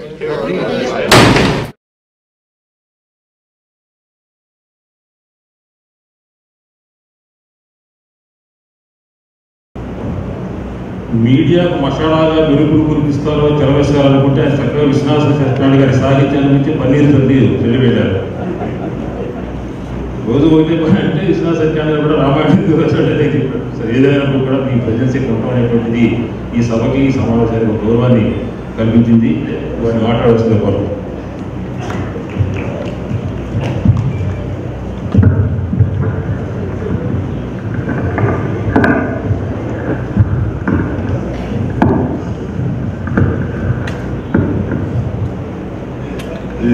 మీడియాకు మసాలాగా మెరుగులు కురిపిస్తారో చెలవేసుకోవాలనుకుంటే ఆయన చక్కగా విశ్వనాథ సత్యనారాయణ గారి సాహిత్యాన్ని నుంచి పన్నీరు తల్లి వెళ్ళిపోయారు రోజు ఒకటి అంటే విశ్వనాథ సత్యనారాయణ గారు కూడా రామాయణం చూడాలని చెప్పాడు సరే ఏదైనా కూడా మీ ప్రజెన్స్ ఇక్కడ ఉండడం అనేటువంటిది ఈ సభకి ఈ సమావేశానికి ఒక గౌరవాన్ని కల్పించింది వాటిని మాట్లాడవలసింది కోరు ఈ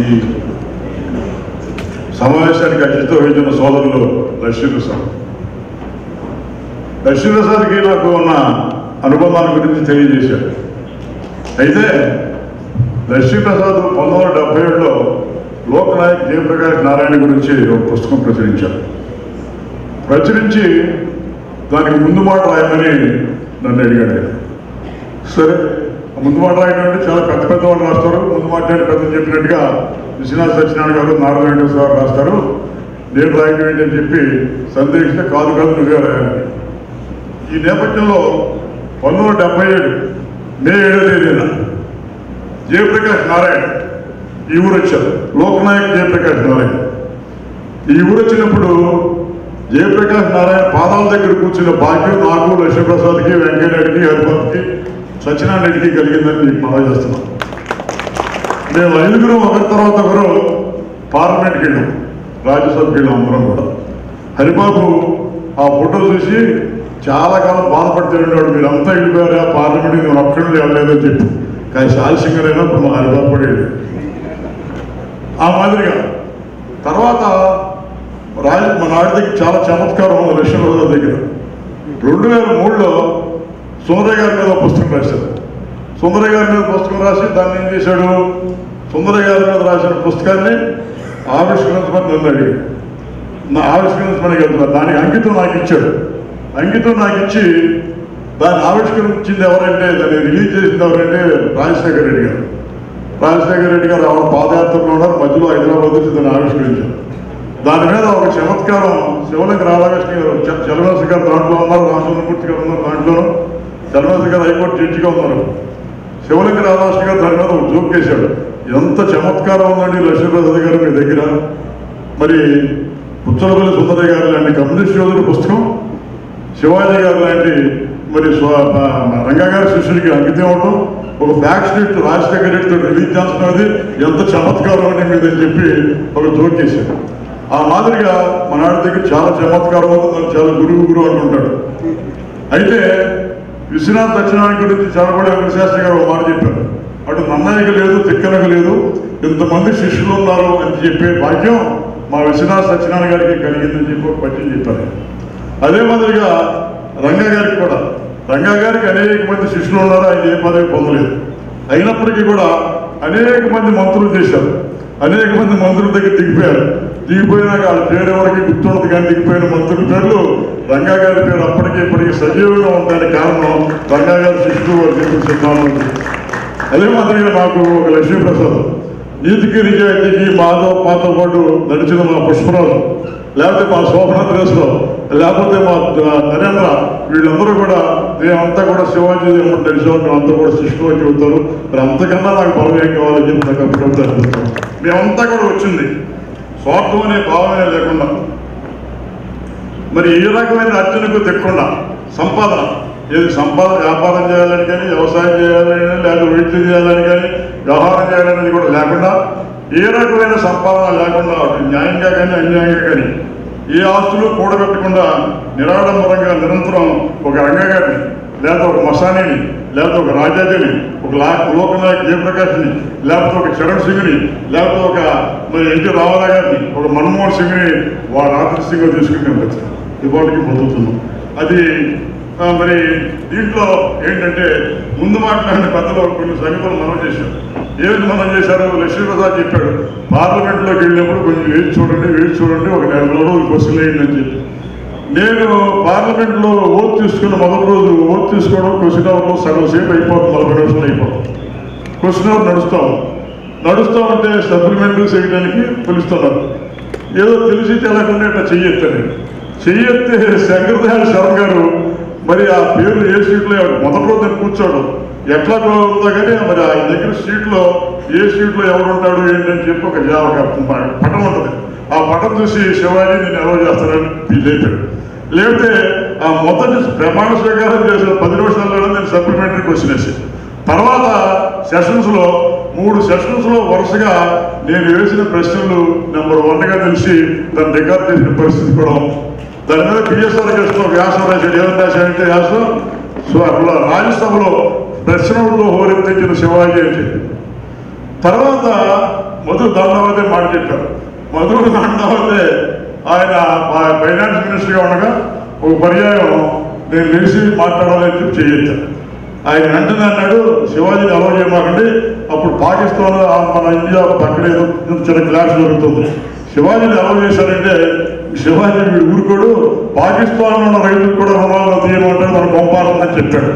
సమావేశానికి అధ్యక్షత వహించిన సోదరులు లక్ష్మీ ప్రసాద్ లక్ష్మీ ప్రసాద్కి నాకు ఉన్న అనుబంధాల గురించి తెలియజేశారు అయితే లక్ష్మీ ప్రసాద్ పంతొమ్మిది వందల డెబ్బై ఏడులో లోకనాయక్ జయప్రకాష్ నారాయణ గురించి ఒక పుస్తకం ప్రచురించారు ప్రచురించి దానికి ముందు మాట రాయమని నన్ను అడిగాడు ఆయన. సరే ఆ ముందు మాట రాయడం అంటే చాలా పెద్ద పెద్ద వాళ్ళు రాస్తారు ముందు మాట అంటే పెద్ద చెప్పినట్టుగా విశ్వనాథ్ సత్యనారాయణ గారు నారాయణ వెంకటేశ్వర గారు రాస్తారు నేను రాయడం ఏంటని చెప్పి సందేహిస్తే కాదు కాదు నువ్వే రాయాలని ఈ నేపథ్యంలో పంతొమ్మిది వందల డెబ్బై ఏడు మే ఏడో తేదీన జయప్రకాష్ నారాయణ ఈ ఊరు వచ్చారు లోకనాయక్ జయప్రకాష్ నారాయణ ఈ ఊరు వచ్చినప్పుడు జయప్రకాష్ నారాయణ పాదాల దగ్గర కూర్చున్న భాగ్యం నాకు లక్ష్మీప్రసాద్కి వెంకయ్యనాయుడికి హరిపతికి సత్యనారాయణ రెడ్డికి కలిగిందని మీకు మనం చేస్తున్నాం మేము ఐదుగురు ఒకరి తర్వాత ఒకరు పార్లమెంట్కి వెళ్ళాం రాజ్యసభకి వెళ్ళాం అందరం కూడా హరిబాబు ఆ ఫోటో చూసి చాలా కాలం బాధపడుతూ ఉండేవాడు మీరు అంతా వెళ్ళిపోయారా పార్లమెంట్కి నేను ఒక్కడిని వెళ్ళలేదని చెప్పి కానీ ఆలస్యంగానైనా ఇప్పుడు మా హరిబాబు కూడా వెళ్ళాడు ఆ మాదిరిగా తర్వాత రాజ మన ఆడి దగ్గర చాలా చమత్కారం ఉంది లక్ష్మీప్రసాద్ దగ్గర రెండు వేల మూడులో సుందరయ్య గారి మీద ఒక పుస్తకం రాశారు సుందరయ్య గారి మీద పుస్తకం రాసి దాన్ని ఏం చేశాడు సుందరయ్య గారి మీద రాసిన పుస్తకాన్ని ఆవిష్కరించమని నన్ను అడిగాడు నా ఆవిష్కరించమని వెళ్తున్నా దానికి అంకితం నాకు ఇచ్చాడు అంకితం నాకు ఇచ్చి దాన్ని ఆవిష్కరించింది ఎవరంటే దాన్ని రిలీజ్ చేసింది ఎవరంటే రాజశేఖర రెడ్డి గారు రాజశేఖర రెడ్డి గారు ఆవిడ పాదయాత్రలో ఉన్నారు మధ్యలో హైదరాబాద్ వచ్చి దాన్ని ఆవిష్కరించారు దాని మీద ఒక చమత్కారం శివలింగ రాధాకృష్ణ గారు చ- చలమేశ్వర గారు దాంట్లో ఉన్నారు రామచంద్రమూర్తి గారు ఉన్నారు దాంట్లోనూ చలమేశ్వర గారు హైకోర్టు జడ్జిగా ఉన్నారు శివలింగ రాధాకృష్ణ గారు దాని మీద ఒక జోక్ వేశాడు ఎంత చమత్కారం ఉందండి లక్ష్మీప్రసాద్ గారు మీ దగ్గర మరి పుచ్చలపల్లి సుందరయ్య గారు లాంటి కమ్యూనిస్ట్ యోధుల పుస్తకం శివాజీ గారు లాంటి మరి స్వ- ఆ, రంగా గారి శిష్యుడికి అంకితం అవటం ఒక ఫ్యాక్ట్ షీట్ రాజశేఖర రెడ్డితో రిలీజ్ చేస్తున్నది ఎంత చమత్కారం అండి మీదని చెప్పి ఒక జోక్ చేశారు ఆ మాదిరిగా మన ఆడి దగ్గర చాలా చమత్కారం ఉంది దాన్ని చాలా గురువు గురువు అంటుంటాడు అయితే విశ్వనాథ్ దక్షిణానికి గురించి చదవబడే వెంకటశాస్త్రి గారు ఒక మాట చెప్పారు అటు నన్నయ్యకు లేదు తిక్కనకు లేదు ఇంతమంది శిష్యులు ఉన్నారు అని చెప్పే భాగ్యం మా విశ్వనాథ్ సత్యనారాయణ గారికి కలిగిందని చెప్పి ఒక పద్యం చెప్పారు అదే మాదిరిగా రంగా గారికి కూడా రంగా గారికి అనేక మంది శిష్యులు ఉన్నారు ఆయన ఏ పదవి పొందలేదు అయినప్పటికీ కూడా అనేక మంది మంత్రులు చేశారు అనేక మంది మంత్రుల దగ్గర దిగిపోయారు దిగిపోయినాక వాళ్ళ పేరు ఎవరికి గుర్తుండదు కానీ దిగిపోయిన మంత్రుల పేర్లు రంగా గారి పేరు అప్పటికి ఇప్పటికి సజీవంగా ఉండడానికి కారణం రంగా గారి శిష్యులు వారు చెప్పిన సిద్ధాంతం అదే మాదిరిగా నాకు ఒక లక్ష్మీప్రసాద్ నీతికి నిజాయితీకి మాతో మాతో పాటు నడిచిన మా పుష్పరాజు లేకపోతే మా శోభనాథరేశ్వరరావు లేకపోతే మా ద- నరేంద్ర వీళ్ళందరూ కూడా మేమంతా కూడా శివాజీ దేవుడు నడిచాం మేమంతా కూడా శిష్యులు వచ్చి అవుతారు మరి అంతకన్నా నాకు బలం ఏం కావాలని చెప్పి నాకు అప్పుడు అనిపిస్తాం మేమంతా కూడా వచ్చింది స్వార్థం అనే భావమే లేకుండా మరి ఏ రకమైన అర్చనకు తెక్కకుండా సంపాదన ఏది సంపాదన వ్యాపారం చేయాలని కానీ వ్యవసాయం చేయాలని కానీ లేదా వైద్యం చేయాలని కానీ వ్యవహారం చేయాలనేది కూడా లేకుండా ఏ రకమైన సంపాదన లేకుండా అటు న్యాయంగా కానీ అన్యాయంగా కానీ ఏ ఆస్తులు కూడబెట్టకుండా నిరాడంబరంగా నిరంతరం ఒక రంగగారిని లేదా ఒక మసానిని లేకపోతే ఒక రాజాజీని ఒక లా లోకనాయక్ జయప్రకాష్ని లేకపోతే ఒక చరణ్ సింగ్ని లేకపోతే ఒక మరి ఎన్టీ రామారావు గారిని ఒక మన్మోహన్ సింగ్ని వాడు ఆదర్శంగా తీసుకుని వచ్చారు ఇవాళకి పొందుతున్నాం అది ఆ, మరి దీంట్లో ఏంటంటే ముందు మాట్లాడిన పెద్దలు కొన్ని సంగతులు మనం చేశారు ఏమిటి మనం చేశారు లక్ష్మీప్రసాద్ చెప్పాడు పార్లమెంట్లోకి వెళ్ళినప్పుడు కొంచెం వేచి చూడండి వేచి చూడండి ఒక నెల రోజులు క్వశ్చన్ వేయండి అని చెప్పి నేను పార్లమెంట్లో ఓట్ తీసుకున్న మొదటి రోజు ఓట్ తీసుకోవడం క్వశ్చన్ అవర్లో సగం సేపు అయిపోతుంది నలభై నిమిషాలు అయిపోతుంది క్వశ్చన్ అవర్ నడుస్తాం నడుస్తూ ఉంటే సప్లిమెంటరీ చేయడానికి పిలుస్తున్నారు ఏదో తెలిసి తెలకుండా ఇట్లా చెయ్యెత్తాను చెయ్యెత్తే శంకరదయాళ శరణ్ గారు మరి ఆ పేర్లు ఏ సీట్లో ఎవరు మొదటి రోజు నేను కూర్చోడు ఎట్లా ఉందో కానీ మరి ఆయన దగ్గర సీట్లో ఏ సీట్లో ఎవరు ఉంటాడు ఏంటని చెప్పి ఒక జా- ఒక పటం ఉంటుంది ఆ పటం చూసి శివాజీ నేను అలవ్ చేస్తానని లేపాడు లేకపోతే ఆ మొదటి ప్రమాణ స్వీకారం చేసిన పది నిమిషాల్లో నేను సప్లిమెంటరీ క్వశ్చన్ వేసి తర్వాత సెషన్స్ లో మూడు సెషన్స్ లో వరుసగా నేను వేసిన ప్రశ్నలు నెంబర్ వన్ గా తెలిసి దాన్ని రికార్డ్ చేసిన పరిస్థితి కూడా ఉంది. దాని మీద పిఎస్ఆర్ కృష్ణ వ్యాసం రాశాడు ఏమని రాశాడంటే వ్యాసం సో అట్లా రాజ్యసభలో ప్రశ్నలతో హోరెత్తించిన శివాజీ అని చెప్పి తర్వాత మధు దండవతే మాట చెప్పారు మధు దండవతే ఆయన మా ఫైనాన్స్ మినిస్టర్గా ఉండగా ఒక పర్యాయం నేను లేచి మాట్లాడాలని చెప్పి చేయొచ్చాను ఆయన వెంటనే అన్నాడు శివాజీని అలవ చేయమాకండి అప్పుడు పాకిస్తాన్ ఆ మన ఇండియా అక్కడ ఏదో చిన్న క్లాష్ జరుగుతుంది శివాజీని అలవ చేశారంటే శివాజీ వీడు ఊరుకోడు పాకిస్తాన్ ఉన్న రైతులు కూడా రుణాలు తీయమంటే మన పంపాలని చెప్పాడు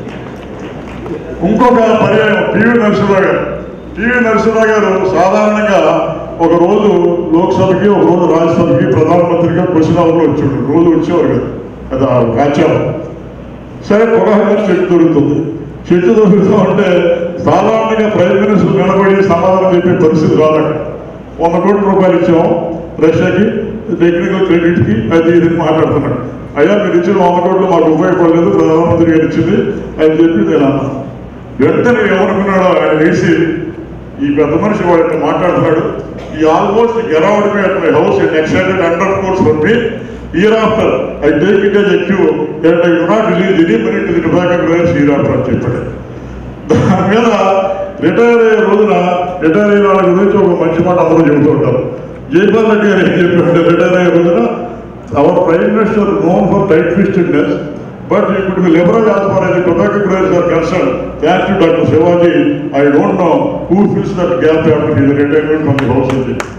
ఇంకొక పర్యాయం పివి నరసింహరావు గారు పివి నరసింహరావు గారు సాధారణంగా ఒక రోజు లోక్సభకి ఒక రోజు రాజ్యసభకి ప్రధానమంత్రిగా క్వశ్చన్ అవర్లో వచ్చాడు రోజు వచ్చేవారు కదా అది ఆ కాచారు సరే పొగాకు చెట్టు దొరుకుతుంది చెట్టు దొరుకుతూ ఉంటే సాధారణంగా ప్రైమ్ మినిస్టర్ నిలబడి సమాధానం చెప్పే పరిస్థితి రాదట వంద కోట్ల రూపాయలు ఇచ్చాం రష్యాకి టెక్నికల్ క్రెడిట్కి అది ఇది మాట్లాడుతున్నాడు అయ్యా మీరు ఇచ్చిన వంద కోట్లు మాకు ఉపయోగపడలేదు ప్రధానమంత్రి గారు ఇచ్చింది అని చెప్పి నేను అన్నాను వెంటనే ఏమనుకున్నాడో ఆయన వేసి ఈ పెద్ద మనిషి వాడిని మాట్లాడుతున్నాడు ఈ ఆల్మోస్ట్ గెరౌడ్ me at my house in excited under course for me year after I take it as EQ and I do not release any money to the tobacco players year after అని చెప్పాడు దాని మీద retire అయ్యే రోజున retire అయిన వాళ్ళ గురించి ఒక మంచి మాట అందరూ చెబుతూ ఉంటారు జైపాల్ రెడ్డి గారు ఏం చెప్పారంటే రిటైర్ అయ్యే రోజున our prime minister known for tight fistedness but he could be liberal as far as the tobacco growers are concerned. Thanks to Dr. Shivaji, I don't know who fills that gap after his retirement from the house. అని చెప్పి.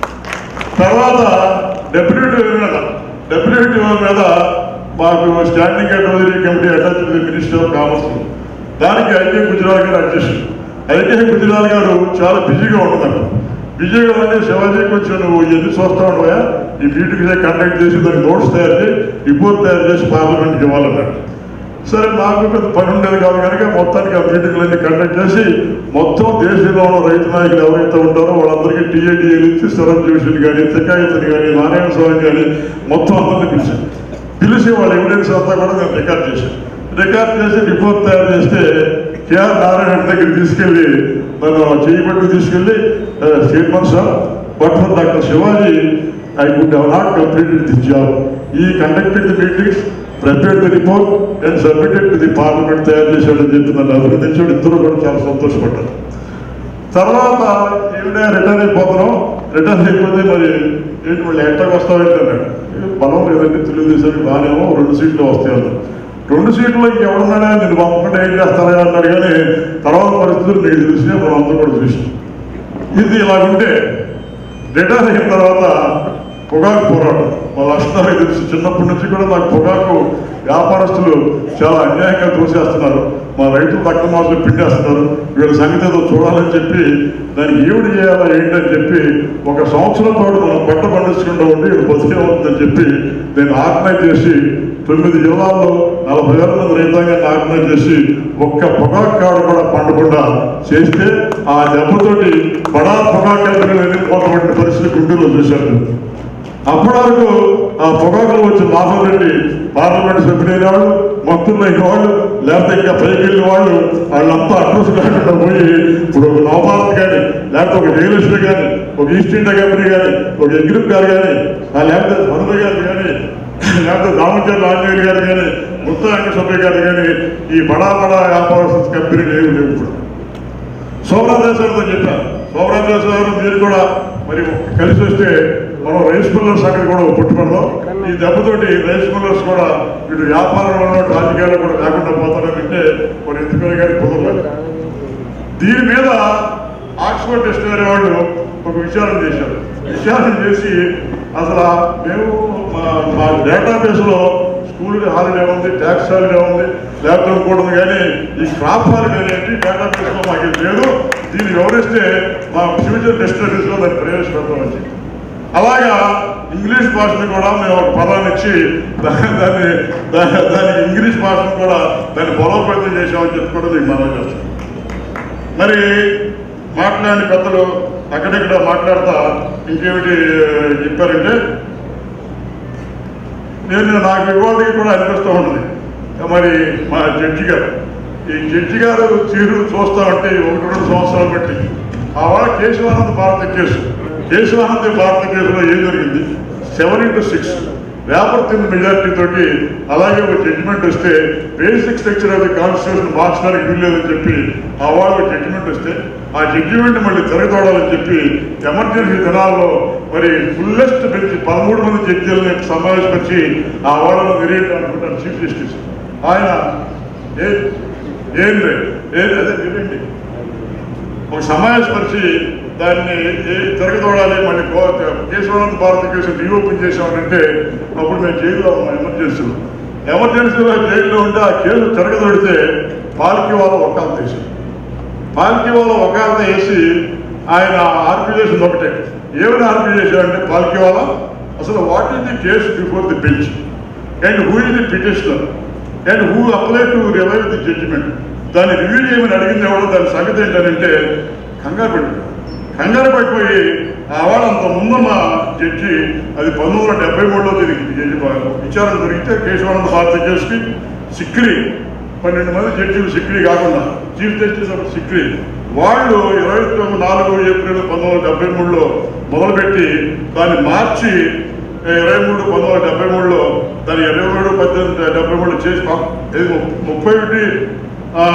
తర్వాత deputy మీద deputy మీద మాకు standing advisory committee attached the minister of commerce దానికి IK Gujral గారు అధ్యక్షుడు IK Gujral గారు చాలా బిజీగా ఉంటున్నారు బిజీగా ఉంటే శివాజీ కొంచెం నువ్వు ఎన్ని చూస్తా ఉండవా ఈ మీటింగ్ కండక్ట్ చేసి దానికి నోట్స్ తయారు చేసి రిపోర్ట్ తయారు చేసి పార్లమెంట్కి ఇవ్వాలన్నాడు సరే నాకు పెద్ద పని ఉండేది కాదు కనుక మొత్తానికి ఆ మీటింగ్లన్నీ కండక్ట్ చేసి మొత్తం దేశంలో ఉన్న రైతు నాయకులు ఎవరైతే ఉంటారో వాళ్ళందరికీ టీఏడీఏలు ఇచ్చి స్థలం డివిజన్ కానీ తిక్కాయితని కానీ నారాయణ స్వామి కానీ మొత్తం అందరినీ పిలిచాను పిలిచి వాళ్ళ ఎవిడెన్స్ అంతా కూడా నేను రికార్డ్ చేశాను రికార్డ్ చేసి రిపోర్ట్ తయారు చేస్తే కేఆర్ నారాయణ దగ్గర తీసుకెళ్ళి నన్ను చేయబట్టు తీసుకెళ్ళి statement sir but for doctor Shivaji I could have not completed this job he conducted the meetings prepare the report and submitted to the parliament తయారు చేశాడని చెప్పి నన్ను అభినందించాడు ఇద్దరు కూడా చాలా సంతోషపడ్డారు తర్వాత ఈవిడే రిటర్న్ అయిపోతున్నాం రిటర్న్ అయిపోతే మరి ఏంటి మళ్ళీ ఎట్టకు వస్తావేంటి అన్నాడు "ఏ, బలం లేదండి తెలుగుదేశానికి బాగానేమో రెండు సీట్లు వస్తాయి అన్నాడు రెండు సీట్లు ఇంకెవరున్నాడా నేను పంపకుండా ఏం చేస్తారా అన్నాడు కానీ తర్వాత పరిస్థితులు మీకు తెలిసినా మనం అంతా కూడా చూసాం ఇది ఇలా ఉంటే రిటైర్ అయిన తర్వాత పొగాకు పోరాటం మా లక్షణాలకు తెలుసు చిన్నప్పటి నుంచి కూడా నాకు పొగాకు వ్యాపారస్తులు చాలా అన్యాయంగా తోసేస్తున్నారు మా రైతులు తక్కువ మాసం పిండేస్తున్నారు వీళ్ళ సంగతి ఏదో చూడాలని చెప్పి దానికి ఏమిటి చేయాలా ఏంటని చెప్పి ఒక సంవత్సరం పాటు మనం పంట పండించుకుంటూ ఉండి వీళ్ళు బతికే అవుతుందని చెప్పి నేను ఆర్గనైజ్ చేసి తొమ్మిది జిల్లాల్లో నలభై వేల మంది రైతాంగాన్ని ఆర్గనైజ్ చేసి ఒక్క పొగాకు కాడు కూడా పండకుండా చేస్తే ఆ దెబ్బతోటి బడా పొగాకు కంపెనీలు వెళ్ళిపోతున్న పరిస్థితి గుంటూరులో చూశాను అప్పటి వరకు ఆ పొగాకులు వచ్చి లాభం పెట్టి పార్లమెంట్ సభ్యులైన వాళ్ళు మంత్రులు అయిన వాళ్ళు లేకపోతే ఇంకా పైకి వెళ్ళిన వాళ్ళు వాళ్ళంతా అడ్రస్ లేకుండా పోయి ఇప్పుడు ఒక నవభారత్ కానీ లేకపోతే ఒక రియల్ కానీ ఒక ఈస్ట్ ఇండియా కంపెనీ కానీ ఒక ఎగ్రిప్ గారు కానీ ఆ లేకపోతే హనుమ గారు కానీ లేకపోతే దామోదర్ ఆంజనేయులు గారు కానీ ముత్త వెంకటస్వామి గారు కానీ ఈ బడా బడా వ్యాపార కంపెనీలు ఏమి లేవు ఇప్పుడు సోమరాజేశ్వరితో చెప్పాను సోమరాజేశ్వర మీరు కూడా మరి కలిసి వస్తే మనం రైస్ మిల్లర్స్ అక్కడ కూడా పుట్టుకుందాం ఈ దెబ్బతోటి రైస్ మిల్లర్స్ కూడా ఇటు వ్యాపారంలో రాజకీయాలు కూడా లేకుండా పోతారని అంటే మరి ఎందుకని కానీ కుదరలేదు దీని మీద ఆక్స్ఫర్డ్ డిక్షనరీ వాళ్ళు ఒక విచారణ చేశారు విచారణ చేసి అసలు మేము మా- మా డేటాబేస్లో స్కూల్ హాలిడే ఉంది ట్యాక్స్ హాలిడే ఉంది లేకపోతే ఇంకోటి కానీ ఈ క్రాప్ హాలిడే ఏంటి డేటాబేస్లో మాకు ఇది లేదు దీన్ని వివరిస్తే మా ఫ్యూచర్ డెస్టినరీస్లో దాన్ని ప్రవేశపెడతామని చెప్పి అలాగా ఇంగ్లీష్ భాషను కూడా మేము ఒక పదాన్ని ఇచ్చి దాన్ని దాన్ని దా- దానికి ఇంగ్లీష్ భాషను కూడా దాన్ని బలోపేతం చేసామని చెప్పి కూడా మీకు మనం చేస్తాం మరి మాట్లాడిన పెద్దలు అక్కడిక్కడ మాట్లాడతా ఇంకేమిటి చెప్పారంటే నేను నాకు ఇవాళకి కూడా అనిపిస్తూ ఉంటుంది మరి మా జడ్జి గారు ఈ జడ్జి గారు తీరు చూస్తా ఉంటే ఒకటి రెండు సంవత్సరాలు బట్టి ఆ వాళ్ళ కేశవానంద భారత కేసు కేశవానంద భారత కేసులో ఏం జరిగింది seven into six wafer thin majority తోటి అలాగే ఒక జడ్జిమెంట్ వస్తే basic structure of the constitution మార్చడానికి వీల్లేదని చెప్పి ఆ వాళ్ళు జడ్జిమెంట్ వస్తే ఆ జడ్జిమెంట్ మళ్ళీ తిరగతోడాలని చెప్పి ఎమర్జెన్సీ దినాల్లో మరి ఫుల్లెస్ట్ బెంచ్ పదమూడు మంది జడ్జీలని సమావేశపరిచి ఆ వాళ్ళను వెరియట్ అనుకుంటారు చీఫ్ జస్టిస్ ఆయన ఏ ఏం లేదు ఏది అదే వినండి ఒక సమావేశపరిచి దాన్ని ఏ- తిరగదోడాలి మళ్ళీ గో- కేశవానంద భారత కేసు రీఓపెన్ చేసామనంటే అప్పుడు మేము జైల్లో ఉన్నాం ఎమర్జెన్సీలో ఎమర్జెన్సీలో జైల్లో ఉంటే ఆ కేసు తిరగదొడితే పాలకి వాళ్ళ ఒక్కాలు తీసారు పాలకి వాళ్ళ ఒక్కాలతో వేసి ఆయన ఆర్పీ చేసింది ఒకటే ఏమైనా ఆర్పీ చేశారంటే పాలకి వాళ్ళ అసలు what is the case before the bench and who is the petitioner and who apply to revive the judgement దాన్ని రివ్యూ చేయమని అడిగింది ఎవడో దాని సంగతి ఏంటంటే కంగారు పడిపోయాడు కంగారు పడిపోయి ఆ వాడు అంత ముందున్న జడ్జి అది పంతొమ్మిది వందల డెబ్బై మూడులో జరిగింది జడ్జి బా- విచారణ జరిగితే కేశవానంద భారత కేసుకి సిక్కిరి పన్నెండు మంది జడ్జీలు సిక్కిరి కాకుండా చీఫ్ జస్టిస్ ఒక సిక్కిరి వాళ్ళు ఇరవై తొమ్మిది నాలుగు ఏప్రిల్ పంతొమ్మిది వందల డెబ్బై మూడులో మొదలుపెట్టి దాన్ని మార్చి ఇరవై మూడు పంతొమ్మిది వందల డెబ్బై మూడులో దాన్ని ఇరవై మూడు పద్దెనిమిది డెబ్బై మూడు చేసి పా- ఇది ము- ముప్పై ఒకటి ఆ,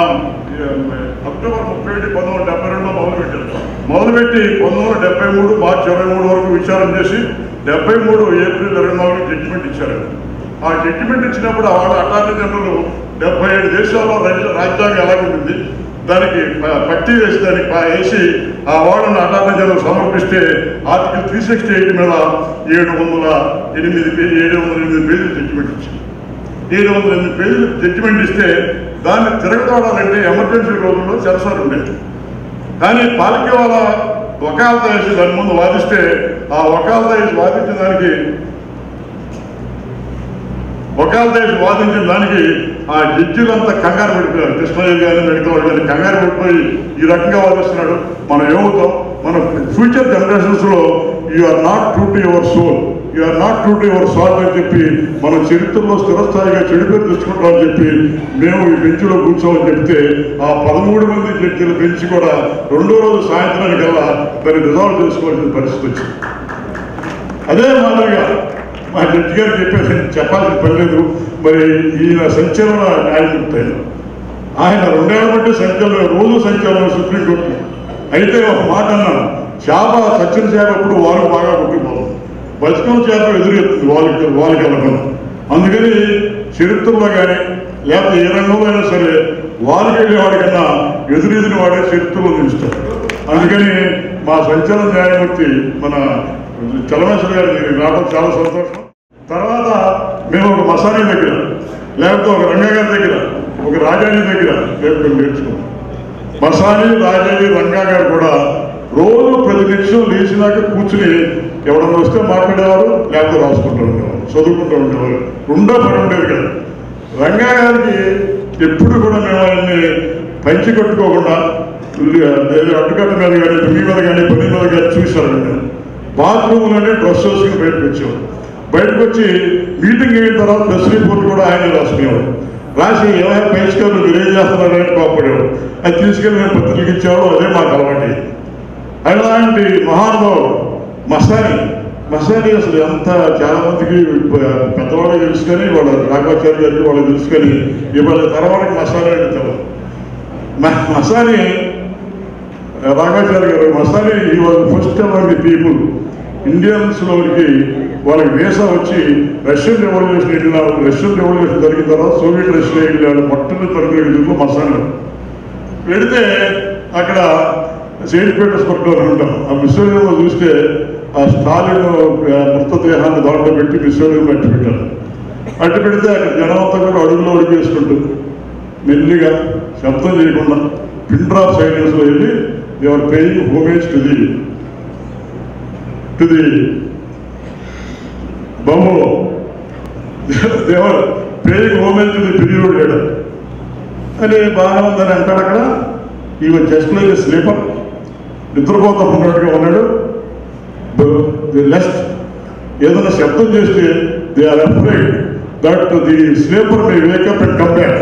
అక్టోబర్ ముప్పై ఒకటి పంతొమ్మిది వందల డెబ్బై రెండులో మొదలుపెట్టారు మొదలుపెట్టి పంతొమ్మిది వందల డెబ్బై మూడు మార్చి ఇరవై మూడు వరకు విచారణ చేసి డెబ్బై మూడు ఏప్రిల్ ఇరవై నాలుగు జడ్జిమెంట్ ఇచ్చారు ఆ జడ్జిమెంట్ ఇచ్చినప్పుడు ఆ వాళ్ళ అటార్నీ జనరల్ డెబ్బై ఏడు దేశాల్లో రాజ్య- రాజ్యాంగం ఎలా ఉంటుంది దానికి ప- పట్టి వేసి దానికి ప- వేసి ఆ వార్డును అటార్నీ జనరల్ సమర్పిస్తే ఆర్టికల్ త్రీ సిక్స్టీ ఎయిట్ మీద ఏడు వందల ఎనిమిది పేజీ ఏడు వందల ఎనిమిది పేజీలు జడ్జిమెంట్ ఇచ్చింది ఏడు వందల ఎనిమిది పేజీలు జడ్జిమెంట్ ఇస్తే దాన్ని తిరగదోడాలంటే ఎమర్జెన్సీ రోజుల్లో సెన్సార్ ఉండేది కానీ పాలకి వాళ్ళ వకాలత వేసి దాని ముందు వాదిస్తే ఆ వకాలత వేసి వాదించిన దానికి వకాలత వేసి వాదించిన దానికి ఆ జడ్జిలంతా కంగారు పడిపోయారు కృష్ణయ్య గారిని మిగతా వాళ్ళు కానీ కంగారు పడిపోయి ఈ రకంగా వాదిస్తున్నాడు మనం ఏమవుతాం మన ఫ్యూచర్ జనరేషన్స్ లో you are not true to your soul you are not true to your soul అని చెప్పి మన చరిత్రలో స్థిరస్థాయిగా చెడు పేరు తెచ్చుకుంటామని చెప్పి మేము ఈ బెంచ్లో కూర్చోమని చెప్తే ఆ పదమూడు మంది జడ్జీల బెంచ్ కూడా రెండో రోజు సాయంత్రానికల్లా దాన్ని రిజాల్వ్ చేసుకోవాల్సిన పరిస్థితి వచ్చింది అదే మాదిరిగా మా జడ్జి గారు చెప్పేది చెప్పాల్సిన పని లేదు మరి ఈయన సంచలన న్యాయమూర్తి ఆయన ఆయన రెండేళ్ల బట్టి సంచలనం రోజు సంచలనం సుప్రీంకోర్టు అయితే ఒక మాట అన్నాను చేప సచిన చేప ఎప్పుడు వాళ్ళకి బాగా కొట్టిపోతుంది బతుకం చేప ఎదురెత్తుంది వాళ్ళకి వాళ్ళకి వెళ్ళకుండా అందుకని చరిత్రలో కానీ లేకపోతే ఏ రంగంలో అయినా సరే వాళ్ళకి వెళ్ళేవాడి కన్నా ఎదురెదిరిన వాడే చరిత్రలో నిలుస్తాడు అందుకని మా సంచలన న్యాయమూర్తి మన చలమేశ్వర గారు మీరు రావడం చాలా సంతోషం తర్వాత మేము ఒక మసానీ దగ్గర లేకపోతే ఒక రంగా గారి దగ్గర ఒక రాజాని దగ్గర రేపు మేము నేర్చుకున్నాం మసాని రాజాని రంగా గారు కూడా రోజు ప్రతి నిమిషం లేచినాక కూర్చుని ఎవడన్నా వస్తే మాట్లాడేవారు లేకపోతే రాసుకుంటూ ఉండేవారు చదువుకుంటూ ఉండేవారు రెండో పని ఉండేది కదా రంగా గారికి ఎప్పుడు కూడా మేము ఆయన్ని పంచి కట్టుకోకుండా ఏదో అడ్డుకట్ట మీద కానీ దుమ్మి మీద కానీ పని మీద కానీ చూశారు బాత్రూమ్లోనే డ్రెస్ వేసుకుని బయటకు వచ్చేవారు బయటకు వచ్చి మీటింగ్ అయిన తర్వాత ప్రెస్ రిపోర్ట్ కూడా ఆయన రాసుకునేవాడు రాసి ఏమైనా పరిష్కారం మీరు ఏం చేస్తున్నారని కోపడేవాడు అది తీసుకెళ్ళి మేము పత్రికలు ఇచ్చేవాడు అదే మాకు అలవాటు అలాంటి మహానుభావుడు మసాని మసాని అసలు ఎంత చాలా మందికి పెద్దవాళ్ళకి తెలుసు కానీ వాళ్ళ రాఘవాచార్య గారికి వాళ్ళకి తెలుసు కానీ ఇవాళ తర్వాత మసాని అంటే తెలియదు మ- మసాని రాఘవాచార్య గారు Masani he was first among the people Indians లోకి వాళ్ళకి వీసా వచ్చి రష్యన్ రెవల్యూషన్ వెళ్ళినారు రష్యన్ రెవల్యూషన్ జరిగిన తర్వాత సోవియట్ రష్యా వెళ్ళాడు మొట్టమొదటి తరగతి మసాని వెళితే అక్కడ సెయింట్ పీటర్స్బర్గ్లో ఉంటాం ఆ మిస్సోలియంలో చూస్తే ఆ స్టాలిన్ ఆ మృతదేహాన్ని దాంట్లో పెట్టి మిస్సోలియం పెట్టి పెట్టారు అటు పెడితే అక్కడ జనమంతా కూడా అడుగులో అడుగు వేసుకుంటూ మెల్లిగా శబ్దం చేయకుండా పిన్ డ్రాప్ సైలెన్స్లో వెళ్ళి they're paying homage to the to the బొమ్మలో they're paying homage to the period leader అని బాగా ఉందని అంటాడు అక్కడ ఈ జస్ట్ లైక్ స్లీపర్ నిద్రపోతా ఉన్నట్టుగా ఉన్నాడు ది లెస్ట్ ఏదైనా శబ్దం చేస్తే they are afraid that the sleeper may wake up and come back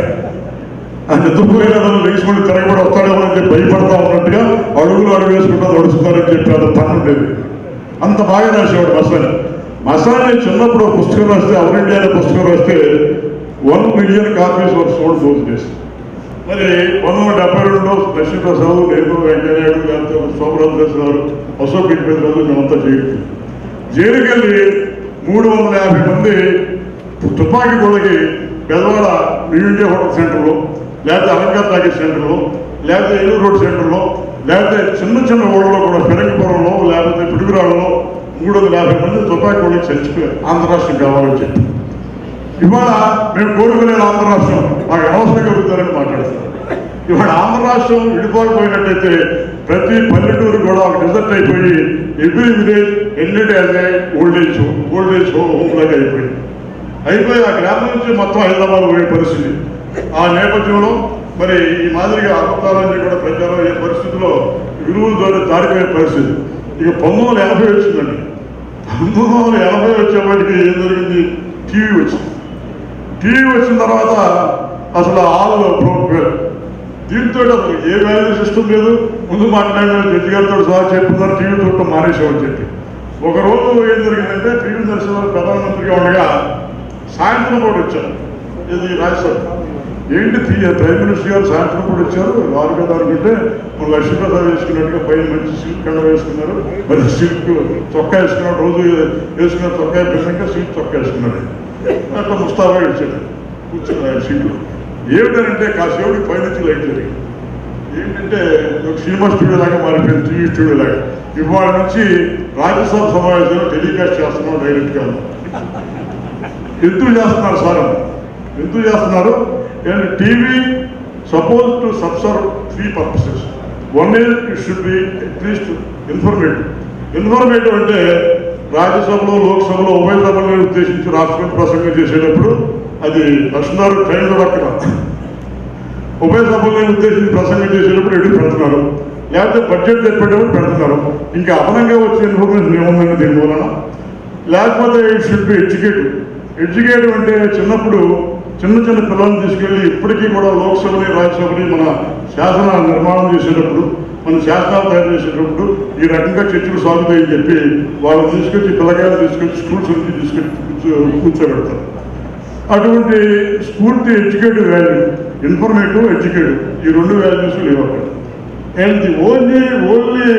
ఆ నిద్రపోయిన అతను లేచిపడి తిరగబడి వస్తాడేమో అని చెప్పి భయపడతా ఉన్నట్టుగా అడుగులు అడుగు వేసుకుంటా నడుస్తున్నారని చెప్పి అది పని ఉండేది అంత బాగా రాసేవాడు మసాని మసాని చిన్నప్పుడు ఒక పుస్తకం రాస్తే అవర్ ఇండియా అనే పుస్తకం రాస్తే one million copies were sold four days మరి పంతొమ్మిది వందల డెబ్బై రెండులో లక్ష్మీప్రసాద్ నేను వెంకయ్యనాయుడు లేకపోతే సోమరాజు గారు అశోక్ ఇంటిపేదరాజు మేమంతా జైలుకి జైలుకి వెళ్ళి మూడు వందల యాభై మంది తుపాకీ గొడవకి పెదవాడ న్యూ ఇండియా హోటల్ సెంటర్లో లేకపోతే అలంకార్ టాకీస్ సెంటర్లో లేకపోతే ఏలూరు రోడ్ సెంటర్లో లేకపోతే చిన్న చిన్న ఊళ్ళలో కూడా పెరంగిపురంలో లేకపోతే పిడుగురాళ్ళలో మూడు వందల యాభై మంది తుపాకీ గొడవకి చచ్చిపోయారు ఆంధ్ర రాష్ట్రం కావాలని చెప్పి ఇవాళ మేము కోరుకునేది ఆంధ్ర రాష్ట్రం మాకు అనవసరంగా అవుతారని మాట్లాడుతున్నాం ఇవాళ ఆంధ్ర రాష్ట్రం విడిపోకపోయినట్టయితే ప్రతి పల్లెటూరు కూడా ఒక డిజర్ట్ అయిపోయి ఎవ్రీ విలేజ్ ఎన్నిటి అదే old age old age home లాగా అయిపోయింది అయిపోయి ఆ గ్రామం నుంచి మొత్తం హైదరాబాద్ పోయే పరిస్థితి ఆ నేపథ్యంలో మరి ఈ మాదిరిగా అబద్ధాలన్నీ కూడా ప్రచారం అయ్యే పరిస్థితిలో విలువల ద్వారా దారిపోయే పరిస్థితి ఇక పంతొమ్మిది వందల ఎనభై వచ్చిందండి పంతొమ్మిది వందల ఎనభై వచ్చేవాటికి ఏం జరిగింది టీవీ వచ్చింది టీవీ వచ్చిన తర్వాత అసలు ఆల్ ప్రోగ్రామ్ దీంతో అసలు ఏ వాల్యూ సిస్టమ్ లేదు ముందు మాట్లాడిన జడ్జి గారితో సహా చెప్తున్నారు టీవీ చూడటం మానేసామని చెప్పి ఒక రోజు ఏం జరిగిందంటే టీవీ నరసింహారావు ప్రధానమంత్రిగా ఉండగా సాయంత్రం పూట వచ్చారు ఇది రాజ్యసభ ఏంటి తీ- ప్రైమ్ మినిస్టర్ గారు సాయంత్రం పూట వచ్చారు వారు కదా అనుకుంటే మన లక్ష్మీప్రసాద్ వేసుకున్నట్టుగా పైన మంచి సిల్క్ కండ వేసుకున్నారు మరి సిల్క్ చొక్కా వేసుకున్నాడు రోజు వేసుకున్న చొక్కా వేసుకుంటే సిల్క్ చొక్కా వేసుకున్నాడు అట్లా ముస్తాబా ఇచ్చాడు కూర్చున్నారు సీట్లు ఏమిటంటే కాసేపుడికి పైనుంచి లైట్ జరిగింది ఏంటంటే ఒక సినిమా స్టూడియో లాగా మారిపోయింది టీవీ స్టూడియో లాగా ఇవాళ నుంచి రాజ్యసభ సమావేశాలు టెలికాస్ట్ చేస్తున్నాం డైరెక్ట్గా ఎందుకు చేస్తున్నారు సార్ ఎందుకు చేస్తున్నారు TV suppose to subserve three purposes one is it should be at least informative informative అంటే రాజ్యసభలో లోక్సభలో ఉభయ సభలను ఉద్దేశించి రాష్ట్రపతి ప్రసంగం చేసేటప్పుడు అది లక్ష్మణారు ట్రైన్లో పక్కన ఉభయ సభలను ఉద్దేశించి ప్రసంగం చేసేటప్పుడు ఎడుగు పెడుతున్నారు లేకపోతే బడ్జెట్ చెప్పేటప్పుడు పెడుతున్నారు ఇంకా అదనంగా వచ్చే ఇన్ఫర్మేషన్ ఏముందండి దీని వలన లేకపోతే it should be educative educative అంటే చిన్నప్పుడు చిన్న చిన్న పిల్లల్ని తీసుకెళ్ళి ఇప్పటికీ కూడా లోక్సభని రాజ్యసభని మన శాసన నిర్మాణం చేసేటప్పుడు మన శాసనాలు తయారు చేసేటప్పుడు ఈ రకంగా చర్చలు సాగుతాయని చెప్పి వాళ్ళని తీసుకొచ్చి పిల్లకాయలు తీసుకొచ్చి స్కూల్స్ నుంచి తీసుకొచ్చి కూర్చో- కూర్చోబెడతారు అటువంటి స్ఫూర్తి ఎడ్యుకేటివ్ వాల్యూ ఇన్ఫర్మేటివ్ ఎడ్యుకేటివ్ ఈ రెండు వాల్యూస్ లేవు అక్కడ and the only only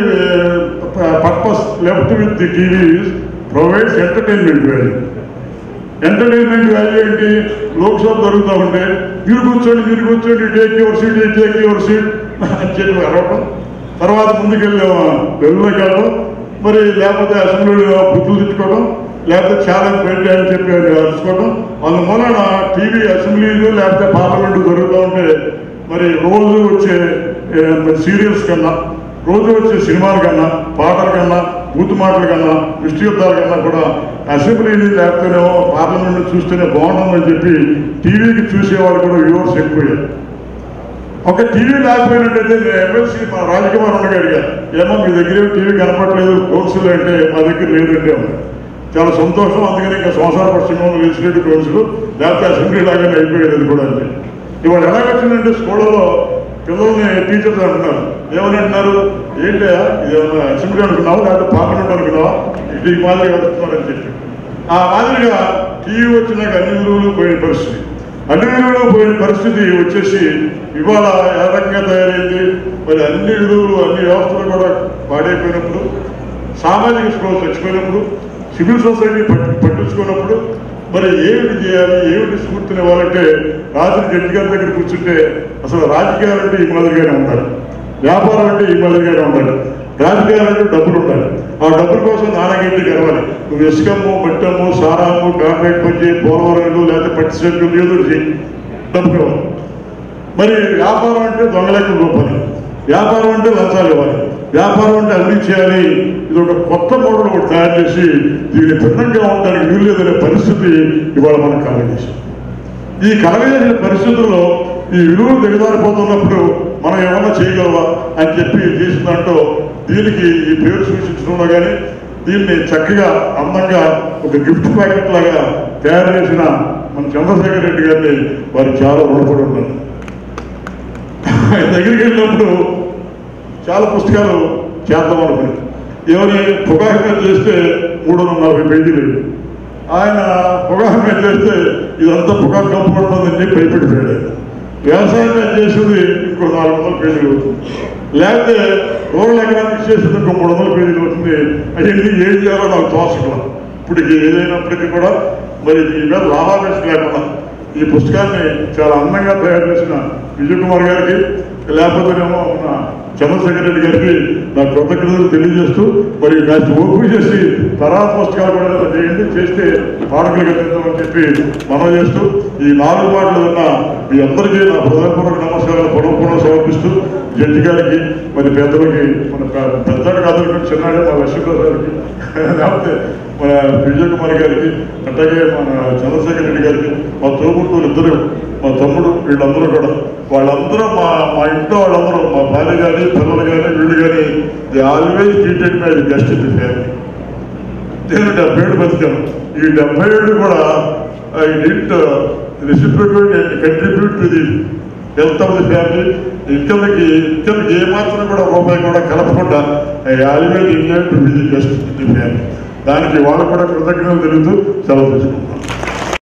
purpose left with the TV provides entertainment value entertainment value ఏంటి లోక్సభ జరుగుతూ ఉంటే మీరు కూర్చోండి మీరు కూర్చోండి take your seat take your seat అని చెప్పి అరవటం తర్వాత ముందుకెళ్ళి వెలుగులోకి వెళ్ళడం మరి లేకపోతే అసెంబ్లీలో బుద్ధులు తిట్టుకోవడం లేకపోతే ఛాలెంజ్ పెట్టి అని చెప్పి అరుచుకోవడం అందువలన టీవీ అసెంబ్లీలు లేకపోతే పార్లమెంటు జరుగుతూ ఉంటే మరి రోజు వచ్చే సీరియల్స్ కన్నా రోజు వచ్చే సినిమాల కన్నా పాటల కన్నా బూతు మాటల కన్నా విష్టియుద్ధాల కన్నా కూడా అసెంబ్లీని లేకపోతేనేమో పార్లమెంట్ చూస్తేనే బాగుంటుందని చెప్పి టీవీకి చూసేవాళ్ళు కూడా వ్యూవర్స్ ఎక్కువయ్యారు ఒక టీవీ లేకపోయినట్టయితే నేను ఎమ్మెల్సీ మా రాజకుమార్ ఉండగా అడిగాను ఏమో మీ దగ్గర ఏం టీవీ కనపట్లేదు కౌన్సిల్ అంటే మా దగ్గర లేదంటే ఉంది చాలా సంతోషం అందుకని ఇంకా సంసార పశ్చిమ లెజిస్లేటివ్ కౌన్సిల్ లేకపోతే అసెంబ్లీ లాగానే అయిపోయేది అది కూడా అంతే ఇవాళ ఎలాగొచ్చిందంటే స్కూళ్ళలో పిల్లల్ని టీచర్స్ అంటున్నారు ఏమని అంటున్నారు ఏంటి ఇది ఏమన్నా అసెంబ్లీ అనుకున్నావా లేకపోతే పార్లమెంట్ అనుకున్నావా ఇది ఈ మాదిరిగా వస్తున్నారని చెప్పి ఆ మాదిరిగా టీవీ వచ్చినాక అన్ని విలువలు పోయిన పరిస్థితి అన్ని విలువలు పోయిన పరిస్థితి వచ్చేసి ఇవాళ ఏ రకంగా తయారైంది మరి అన్ని విలువలు అన్ని వ్యవస్థలు కూడా పాడైపోయినప్పుడు సామాజిక స్పృహ చచ్చిపోయినప్పుడు సివిల్ సొసైటీ పట్టి పట్టించుకున్నప్పుడు మరి ఏమిటి చేయాలి ఏమిటి స్ఫూర్తిని ఇవ్వాలంటే రాత్రి జడ్జి గారి దగ్గర కూర్చుంటే అసలు రాజకీయాలు అంటే ఈ మాదిరిగానే ఉండాలి వ్యాపారం అంటే ఈ మాదిరిగానే ఉండాలి రాజకీయాలంటే డబ్బులు ఉండాలి ఆ డబ్బుల కోసం నాన్నగడ్డి గెలవాలి నువ్వు ఇసుకమ్ము మట్టమ్ము సారాము కాంట్రాక్ట్ పని చేయి పోలవరంలో లేకపోతే పట్టి సెట్లు ఏదో చేయి డబ్బు కావాలి మరి వ్యాపారం అంటే దొంగలెక్క రూపాయలు వ్యాపారం అంటే లంచాలు ఇవ్వాలి వ్యాపారం అంటే అభివృద్ధి చేయాలి ఇది ఒక కొత్త మోడల్ ఒకటి తయారు చేసి దీన్ని భిన్నంగా ఉండడానికి వీలు లేదనే పరిస్థితి ఇవాళ మనం కలగజేసాం ఈ కలగజేసిన పరిస్థితుల్లో ఈ విలువలు దిగజారిపోతున్నప్పుడు మనం ఏమన్నా చేయగలవా అని చెప్పి చేసిన దాంట్లో దీనికి ఈ పేరు సూచించడంలో కానీ దీన్ని చక్కగా అందంగా ఒక గిఫ్ట్ ప్యాకెట్ లాగా తయారు చేసిన మన చంద్రశేఖర్ రెడ్డి గారిని వారు చాలా రుణపడి ఉన్నారు ఆయన దగ్గరికి వెళ్ళినప్పుడు చాలా పుస్తకాలు చేద్దాం అనుకుని ఏమని పొగాకు మీద చేస్తే మూడు వందల నలభై పేజీలు ఆయన పొగాకు మీద చేస్తే ఇదంతా పొగాకు కప్పుకుంటుందని చెప్పి భయపెట్టిపోయాడు ఆయన. వ్యవసాయం మీద చేసింది ఇంకో నాలుగు వందల పేజీలు అవుతుంది లేకపోతే రూరల్ ఎకనామిక్స్ చేసింది ఇంకో మూడు వందల పేజీలు అవుతుంది అవన్నీ ఏం చేయాలో నాకు తోచడం ఇప్పుడు ఇది ఏదైనప్పటికీ కూడా మరి ఈ మీద లాభాపేక్ష లేకుండా ఈ పుస్తకాన్ని చాలా అందంగా తయారు చేసిన విజయ్ కుమార్ గారికి లేకపోతేనేమో మన చంద్రశేఖర్ రెడ్డి గారికి నా కృతజ్ఞతలు తెలియజేస్తూ మరి కాస్త ఓపిక చేసి తర్వాత పుస్తకాలు కూడా ఏదైనా చేయండి చేస్తే పాఠకులకు అందిద్దామని చెప్పి మనం చేస్తూ ఈ నాలుగు మాటలు ఉన్న మీ అందరికీ నా హృదయపూర్వక నమస్కారాలు పొడవుకుండా సమర్పిస్తూ జడ్జి గారికి మరి పెద్దలకి మన పె- పెద్దలు కాదు చిన్నాడే మా లక్ష్మీప్రసాద్ గారికి లేకపోతే మన విజయ్ కుమార్ గారికి అట్లాగే మన చంద్రశేఖర్ రెడ్డి గారికి మా తోబుట్టులు ఇద్దరు మా తమ్ముడు వీళ్ళందరూ కూడా వాళ్ళందరూ మా మా ఇంట్లో వాళ్ళందరూ మా భార్య కానీ పిల్లలు కానీ వీళ్ళు కానీ they always treated my guest in the family నేను డెబ్బై ఏడు బతికాను ఈ డెబ్బై ఏడు కూడా I didn't reciprocate and contribute to the health of the family ఇక్కడికి ఇక్కడికి ఏమాత్రం కూడా రూపాయి కూడా కలపకుండా I always enjoy to be the guest in the family దానికి వాళ్ళు కూడా కృతజ్ఞతలు తెలుగుతూ సెలవు తీసుకుంటాను